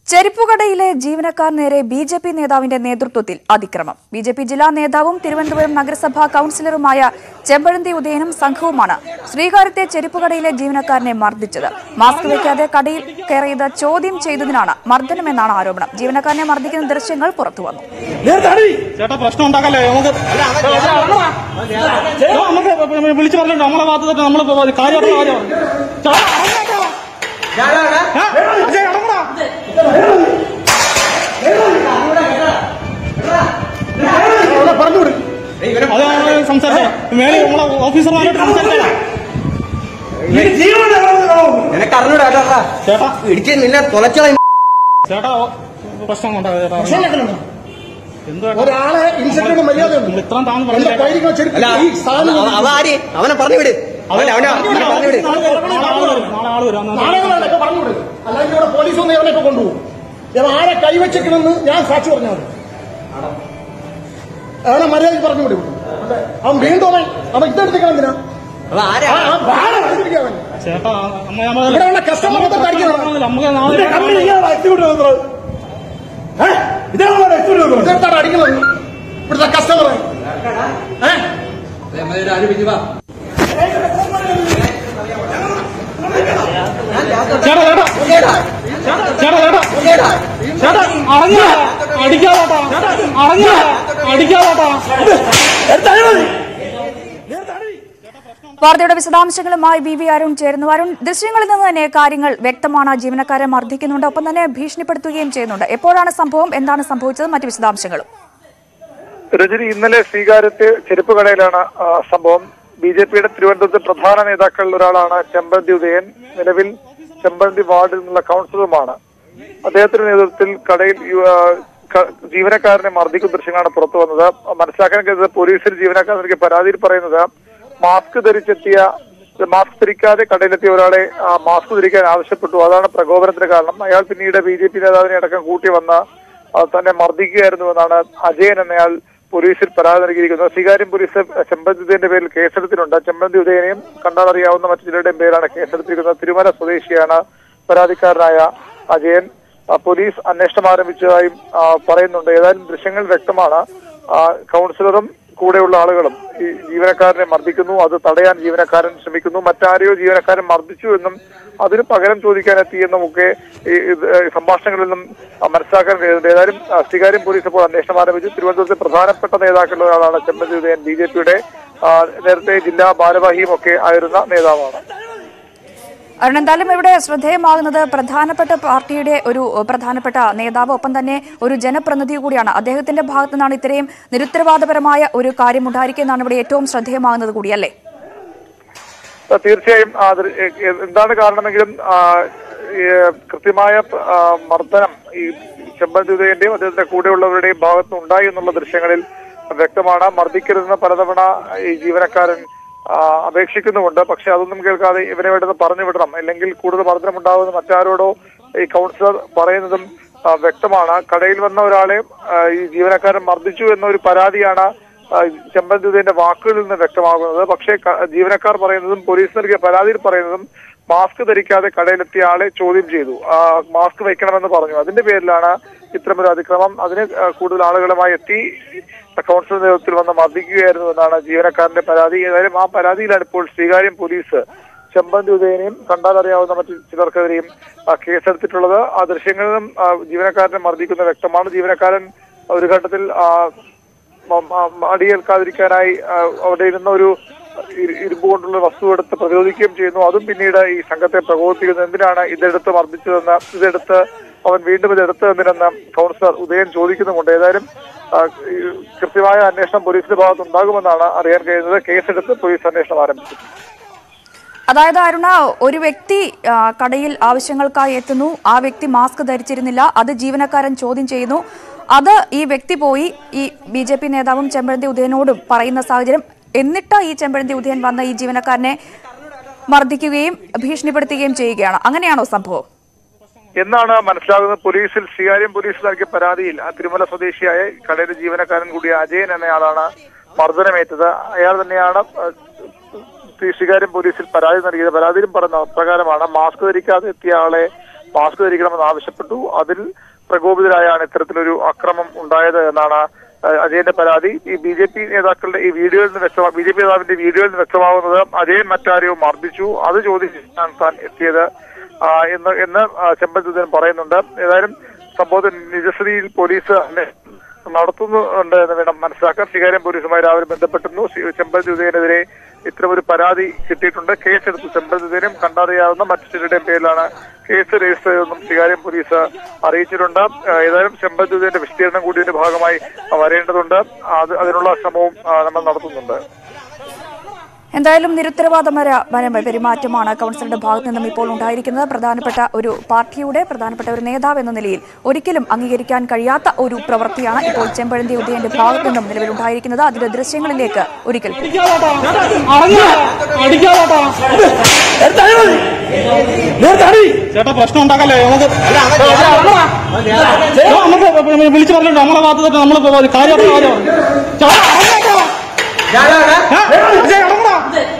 ചെരുപ്പുകടയിലെ ജീവനക്കാർ നേരെ B J P നേതാവിന്റെ നേതൃത്വത്തിൽ അതിക്രമം ബി ജെ പി ജില്ലാ നേതാവും തിരുവനന്തപുരം നഗരസഭാ കൌൺസിലറുമായ ചെമ്പഴന്തി ഉദയനും സംഘവുമാണ് ശ്രീകാര്യത്തെ ചെരുപ്പുകടയിലെ ജീവനക്കാരനെ മർദ്ദിച്ചത് മാസ്ക് വയ്ക്കാതെ കടയിൽ കയറിയത് ചോദ്യം ചെയ്തതിനാണ് മർദ്ദനമെന്നാണ് ആരോപണം ജീവനക്കാരനെ മർദ്ദിക്കുന്ന ദൃശ്യങ്ങൾ പുറത്തുവന്നു ചേട്ടാ പ്രശ്നം ഉണ്ടാക്കല്ലേ നമുക്ക് ചേട്ടാ, നമുക്ക് വിളിച്ചു പറഞ്ഞിട്ട് നമ്മളെ ഭാഗത്ത് തന്നെ നമ്മള് കാര്യമായിട്ടുള്ള കാര്യം ചേട്ടാ, ഇറങ്ങടാ. ഏ? അജയ്, ഇറങ്ങടാ. അത് നമ്മള് സംസാരിച്ചോ മേലെ നമ്മളെ ഓഫീസർമാരോട് സംസാരിച്ചാ നിനക്ക് അറിഞ്ഞൂടാ കേട്ടോ ചേട്ടാ ഇടിച്ച് നിന്നെ തുളച്ചളയും ചേട്ടാ ഓ, പ്രശ്നം കൊണ്ടാ ചേട്ടാ ഇറങ്ങ്. എന്തുവാ ഒരാളെ ഇൻസെക്യൂരിറ്റി മര്യാദയുണ്ട് നിങ്ങൾ ഇത്രയും താന്ന് എന്റെ പറഞ്ഞില്ല കയ്യിലിരിക്കുന്ന ചെരുപ്പ് അല്ല ഈ സാധനം അവ- അവ ആര് അവനെ പറഞ്ഞു വിട് അവനെ അവനെ അവനെ പറഞ്ഞു വിട് നാളെ ആള് വരും നാളെ ആള് വരും അന്ന് നാളെകളൊക്കെ പറഞ്ഞുവിടും അല്ലെങ്കിൽ ഇവിടെ പോലീസ് ഒന്ന് ഇവനെയൊക്കെ കൊണ്ടുപോകും ഇവൻ ആരെ കൈവച്ചേക്കണമെന്ന് ഞാൻ സാക്ഷി പറഞ്ഞാൽ മതി അവനെ മര്യാദയ്ക്ക് പറഞ്ഞു വിടും അവൻ വീണ്ടും അവൻ അവൻ ഇതെടുത്തേക്കണം എന്തിനാ അവ ആരാ ആ ആ ബാല എടുത്തിരിക്കുക അവൻ ചേട്ടാ നമ്മ- നമ്മ- ഇവിടെ ഉള്ള customer ഒക്കെ തടിക്കണം. നമുക്ക് നാളെ ഇതെടുത്താണ് അടിക്കുന്നത് ഇവിടുത്തെ കസ്റ്റമർ ചേട്ടാ ചേട്ടാ ചേട്ടാ ചേട്ടാ ചേട്ടാ ചേട്ടാ അറിഞ്ഞ അടിക്കാതാട്ടാ അറിഞ്ഞ അടിക്കാതാട്ടാ വാർത്തയുടെ വിശദാംശങ്ങളുമായി ബി വി അരുൺ ചേരുന്നു അരുൺ ദൃശ്യങ്ങളിൽ നിന്ന് തന്നെ കാര്യങ്ങൾ വ്യക്തമാണ് ജീവനക്കാരെ മർദ്ദിക്കുന്നുണ്ട് ഒപ്പം തന്നെ ഭീഷണിപ്പെടുത്തുകയും ചെയ്യുന്നുണ്ട് എപ്പോഴാണ് സംഭവം എന്താണ് സംഭവിച്ചത് മറ്റ് വിശദാംശങ്ങളും രജനി ഇന്നലെ സ്വീകാര്യത്തെ ചെരുപ്പ് കടയിലാണ് ആ, സംഭവം ബി ജെ പിയുടെ തിരുവനന്തപുരത്തെ പ്രധാന നേതാക്കളിൽ ഒരാളാണ് ചെമ്പന്തി ഉദയൻ നിലവിൽ ചെമ്പന്തി വാർഡിൽ നിന്നുള്ള കൗൺസിലറുമാണ് അദ്ദേഹത്തിന്റെ നേതൃത്വത്തിൽ കടയിൽ യു- ആ, ക- ജീവനക്കാരനെ മർദ്ദിക്കുന്ന ദൃശ്യങ്ങളാണ് പുറത്തു വന്നത് മനസ്സിലാക്കാൻ കഴിയുന്നത് പോലീസിൽ ജീവനക്കാർ നൽകിയ പരാതിയിൽ പറയുന്നത് മാസ്ക് ധരിച്ചെത്തിയ മാസ്ക് ധരിക്കാതെ കടയിലെത്തിയ ഒരാളെ ആ, മാസ്ക് ധരിക്കാൻ ആവശ്യപ്പെട്ടു അതാണ് പ്രകോപനത്തിന് കാരണം അയാൾ പിന്നീട് ബി ജെ പി നേതാവിനെ അടക്കം കൂട്ടി വന്ന ആ, തന്നെ മർദ്ദിക്കുകയായിരുന്നു എന്നാണ് അജയൻ എന്നയാൾ പോലീസിൽ പരാതി നൽകിയിരിക്കുന്നത് സ്വീകാര്യം പോലീസ് ചെമ്പന്തി ഉദയന്റെ പേരിൽ കേസെടുത്തിട്ടുണ്ട് ചെമ്പന്തി ഉദയനെയും കണ്ടാലറിയാവുന്ന മറ്റു ചിലരുടെയും പേരാണ് കേസെടുത്തിരിക്കുന്നത് തിരുമല സ്വദേശിയാണ് പരാതിക്കാരനായ അജയൻ ആ, പോലീസ് അന്വേഷണം ആരംഭിച്ചതായും ആ, പറയുന്നുണ്ട് ഏതായാലും ദൃശ്യങ്ങൾ വ്യക്തമാണ് ആ, കൗൺസിലറും കൂടെയുള്ള ആളുകളും ഈ ജീവനക്കാരനെ മർദ്ദിക്കുന്നു അത് തടയാൻ ജീവനക്കാരൻ ശ്രമിക്കുന്നു മറ്റാരെയോ ജീവനക്കാരൻ മർദ്ദിച്ചു എന്നും അതിന് പകരം ചോദിക്കാൻ എത്തിയെന്നും ഒക്കെ ഈ ഇത് ഈ സംഭാഷണങ്ങളിൽ നിന്നും ആ, മനസ്സിലാക്കാൻ കഴിയുന്നുണ്ട് ഏതായാലും ആ, സ്വീകാര്യം പോലീസ് ഇപ്പോൾ അന്വേഷണം ആരംഭിച്ചു തിരുവനന്തപുരത്തെ പ്രധാനപ്പെട്ട നേതാക്കളിൽ ഒരാളാണ് ചെമ്പതി ഉദയൻ ബി ജെ പിയുടെ നേരത്തെ ജില്ലാ ഭാരവാഹിയും ഒക്കെ ആയിരുന്ന നേതാവാണ് അരുൺ എന്തായാലും ഇവിടെ ശ്രദ്ധേയമാകുന്നത് പ്രധാനപ്പെട്ട പാർട്ടിയുടെ ഒരു ഏഹ്, പ്രധാനപ്പെട്ട നേതാവ് ഒപ്പം തന്നെ ഒരു ജനപ്രതിനിധി കൂടിയാണ് അദ്ദേഹത്തിന്റെ ഭാഗത്തു നിന്നാണ് ഇത്രയും നിരുത്തരവാദപരമായ ഒരു കാര്യം ഉണ്ടായിരിക്കുന്നതാണ് ഇവിടെ ഏറ്റവും ശ്രദ്ധേയമാകുന്നത് കൂടിയല്ലേ ആ, തീർച്ചയായും ആ, അത് എ- എ- എന്താണ് കാരണമെങ്കിലും ആ, ഈ, കൃത്യമായ ആ, മർദ്ദനം ഈ ചെമ്പന്തി ഉദയന്റെയും അദ്ദേഹത്തിന്റെ കൂടെയുള്ളവരുടെയും ഭാഗത്ത് ഉണ്ടായി എന്നുള്ള ദൃശ്യങ്ങളിൽ വ്യക്തമാണ് മർദ്ദിക്കരുതെന്ന് പലതവണ ഈ ജീവനക്കാരൻ ആ, അപേക്ഷിക്കുന്നുമുണ്ട് പക്ഷെ അതൊന്നും കേൾക്കാതെ ഇവരെ വേണ്ടത് പറഞ്ഞു വിടണം അല്ലെങ്കിൽ കൂടുതൽ മർദ്ദനം ഉണ്ടാകുന്ന മറ്റാരോടോ ഈ കൗൺസിലർ പറയുന്നതും ആ, വ്യക്തമാണ് കടയിൽ വന്ന ഒരാളെ ആ, ഈ ജീവനക്കാരൻ മർദ്ദിച്ചു എന്നൊരു പരാതിയാണ് ആ, ചെമ്പന്തിന്റെ വാക്കുകളിൽ നിന്ന് വ്യക്തമാകുന്നത് പക്ഷേ ക- ജീവനക്കാർ പറയുന്നതും പോലീസ് നൽകിയ പരാതിയിൽ പറയുന്നതും മാസ്ക് ധരിക്കാതെ കടയിലെത്തിയ ആളെ ചോദ്യം ചെയ്തു ആ, മാസ്ക് വയ്ക്കണമെന്ന് പറഞ്ഞു അതിന്റെ പേരിലാണ് ഇത്തരമൊരു അതിക്രമം അതിന് ആ, കൂടുതൽ ആളുകളുമായി എത്തി കൗൺസിൽ നേതൃത്വത്തിൽ വന്ന് മർദ്ദിക്കുകയായിരുന്നു എന്നാണ് ജീവനക്കാരന്റെ പരാതി ഏതായാലും ആ പരാതിയിലാണ് ഇപ്പോൾ സ്വീകാര്യം പോലീസ് ചെമ്പന്തി ഉദയനെയും കണ്ടാൽ അറിയാവുന്ന മറ്റു ചിലർക്കെതിരെയും ആ, കേസെടുത്തിട്ടുള്ളത് ആ ദൃശ്യങ്ങളിൽ നിന്നും ആ, ജീവനക്കാരനെ മർദ്ദിക്കുന്ന വ്യക്തമാണ് ജീവനക്കാരൻ ഒരു ഘട്ടത്തിൽ ആ, മ- മ- അടിയേൽക്കാതിരിക്കാനായി ആ, അവിടെ ഇരുന്ന ഒരു ഇരു- ഇരുമ്പ് കൊണ്ടുള്ള വസ്തു എടുത്ത് പ്രതിരോധിക്കുകയും ചെയ്യുന്നു അതും പിന്നീട് ഈ സംഘത്തെ പ്രകോപിപ്പിക്കുന്നു എന്തിനാണ് ഇതെടുത്ത് മർദ്ദിച്ചതെന്ന് ഇതെടുത്ത് അവൻ വീണ്ടും ഇതെടുത്ത് എന്തിനെന്ന് കൗൺസിലർ ഉദയൻ ചോദിക്കുന്നുമുണ്ട് ഏതായാലും ആ, ഈ കൃത്യമായ അന്വേഷണം പോലീസിന്റെ ഭാഗത്ത് ഉണ്ടാകുമെന്നാണ് അറിയാൻ കഴിയുന്നത് കേസെടുത്ത് പോലീസ് അന്വേഷണം ആരംഭിച്ചു അതായത് അരുണ ഒരു വ്യക്തി ആ, കടയിൽ ആവശ്യങ്ങൾക്കായി എത്തുന്നു ആ വ്യക്തി മാസ്ക് ധരിച്ചിരുന്നില്ല അത് ജീവനക്കാരൻ ചോദ്യം ചെയ്യുന്നു അത് ഈ വ്യക്തി പോയി ഈ ബി ജെ പി നേതാവും ചെമ്പഴന്തി ഉദയനോടും പറയുന്ന സാഹചര്യം എന്നിട്ട് ഈ ചെമ്പഴന്തി ഉദയൻ വന്ന ഈ ജീവനക്കാരനെ മർദ്ദിക്കുകയും ഭീഷണിപ്പെടുത്തുകയും ചെയ്യുകയാണ് അങ്ങനെയാണോ സംഭവം എന്നാണ് മനസ്സിലാകുന്നത് പോലീസിൽ സ്വീകാര്യം പോലീസ് നൽകിയ പരാതിയിൽ ആ തിരുമല സ്വദേശിയായ കടയിലെ ജീവനക്കാരൻ കൂടിയ അജയൻ എന്നയാളാണ് മർദ്ദനമേറ്റത് അയാൾ തന്നെയാണ് ആ, ഈ സ്വീകാര്യം പോലീസിൽ പരാതി നൽകിയത് പരാതിയിലും പറഞ്ഞ പ്രകാരമാണ് മാസ്ക് ധരിക്കാതെ എത്തിയ ആളെ മാസ്ക് ധരിക്കണമെന്ന് ആവശ്യപ്പെട്ടു അതിൽ പ്രകോപിതരായാണ് ഇത്തരത്തിലൊരു അക്രമം ഉണ്ടായത് എന്നാണ് ആ, അജയന്റെ പരാതി ഈ ബി ജെ പി നേതാക്കളുടെ ഈ വീഡിയോയിൽ നിന്ന് വ്യക്തമാ ബി ജെ പി നേതാവിന്റെ വീഡിയോയിൽ നിന്ന് വ്യക്തമാകുന്നത് അജയൻ മറ്റാരെയോ മർദ്ദിച്ചു അത് ചോദിച്ചാണ് താൻ എത്തിയത് ആ, എന്ന് എന്ന് ആ, ചെമ്പൽദൂതൻ പറയുന്നുണ്ട് ഏതായാലും സംഭവത്തിൽ നിജസ്ഥിതിയിൽ പോലീസ് അന്വേഷണം നടത്തുന്നുണ്ട് എന്ന് വേണം മനസ്സിലാക്കാൻ സ്വീകാര്യം പോലീസുമായി രാവിലെ ബന്ധപ്പെട്ടിരുന്നു ശ്രീ- ചെമ്പൽദൂതനെതിരെ ഇത്തരമൊരു പരാതി കിട്ടിയിട്ടുണ്ട് കേസെടുത്തു ചെമ്പൽദൂതനും കണ്ടറിയാവുന്ന മറ്റു ചിലരുടെയും പേരിലാണ് കേസ് രജിസ്റ്റർ ചെയ്തെന്നും സ്വീകാര്യം പോലീസ് അറിയിച്ചിട്ടുണ്ട് ആ, ഏതായാലും ചെമ്പൽദൂതന്റെ വിശദീകരണം കൂടി ഇതിന്റെ ഭാഗമായി വരേണ്ടതുണ്ട് അത് അതിനുള്ള ശ്രമവും ആ, നമ്മൾ നടത്തുന്നുണ്ട് എന്തായാലും നിരുത്തരവാദപരമായ പെരുമാറ്റമാണ് കൗൺസിലറുടെ ഭാഗത്തു നിന്നും ഇപ്പോൾ ഉണ്ടായിരിക്കുന്നത് പ്രധാനപ്പെട്ട ഒരു പാർട്ടിയുടെ പ്രധാനപ്പെട്ട ഒരു നേതാവ് എന്ന നിലയിൽ ഒരിക്കലും അംഗീകരിക്കാൻ കഴിയാത്ത ഒരു പ്രവൃത്തിയാണ് ഇപ്പോൾ ചെമ്പഴന്തി ഉദയന്റെ ഭാഗത്തു നിന്നും നിലവിലുണ്ടായിരിക്കുന്നത് അതിന്റെ ദൃശ്യങ്ങളിലേക്ക് ഒരിക്കൽ കൂടി. അടിക്കാതാട്ടാ ചേട്ടാ പ്രശ്നം ഉണ്ടാക്കല്ലേ നമുക്ക് ചേട്ടാ, നമുക്ക് വിളിച്ചു പറഞ്ഞിട്ടുണ്ട് നമ്മളെ ഭാഗത്ത് നമ്മൾ കാര്യമായിട്ട് കാര്യം ചേട്ടാ, ഇറങ്ങാട്ടോ. ഏ? വിജയ്, ഇറങ്ങടാ.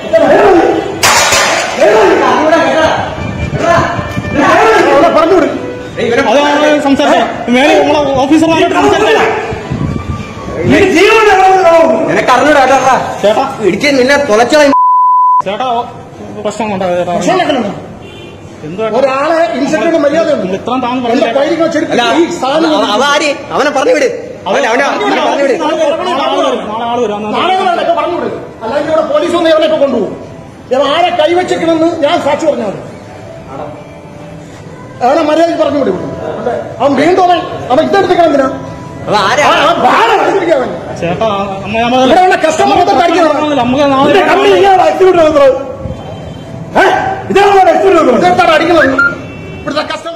പറഞ്ഞുവിടും അതാണ് സംസാരിച്ചത് മേലെ നമ്മളെ ഓഫീസർമാരോട് സംസാരിച്ചാ നിനക്ക് അറിഞ്ഞൂടാ കേട്ടോ ചേട്ടാ ഇടിച്ച് നിന്നെ തുളച്ചളയും ചേട്ടാ പ്രശ്നം ഉണ്ടാകും ചേട്ടാ പ്രശ്നമാക്കണമെന്നോ? എന്തുവാ ഒരാളെ ഇൻസെക്ടറിന് മര്യാദയുണ്ട് നിങ്ങൾ ഇത്രയും താന്ന് എന്റെ പറഞ്ഞില്ല കയ്യിൽ ചെടുത്ത് അല്ല ഈ സാധനം അവ- അവ ആര് അവനെ പറഞ്ഞു വിട് അവനെ അവനെ അവനെ പറഞ്ഞു വിട് നാളെ ആള് വരും നാളെ ആള് വരും അന്ന് നാടകങ്ങളാണ് ഇപ്പൊ പറഞ്ഞുവിടും അല്ലെങ്കിൽ ഇവിടെ പോലീസ് വന്ന് ഇവനെ ഇപ്പൊ കൊണ്ടുപോകും ഇവൻ ആരെ കൈവച്ചേക്കണമെന്ന് ഞാൻ സാക്ഷി പറഞ്ഞാൽ മതി അവനെ മര്യാദ പറഞ്ഞു വിടും അവൻ വീണ്ടും അവൻ അവൻ ഇതെടുത്തേക്കണം എന്തിനാ അവ ആരാ ആ, ആ ഭാരം അടിച്ചിരിക്കുക അവൻ ചേട്ടാ അമ്മ നമ്മൾ ഇവിടെ ഉള്ള customer മൊത്തം അടിക്കണം. നമുക്ക് നാളെ ഇതിന്റെ കമ്പനി ഇയാളാ എക്സിക്യൂട്ടീവ് വന്നത്. ഏ? ഇതാണ് എക്സിക്യൂട്ടീവ് വന്നത്. ഇതെന്താണ് അടിക്കുന്നത് ഇവിടുത്തെ കസ്റ്റമർ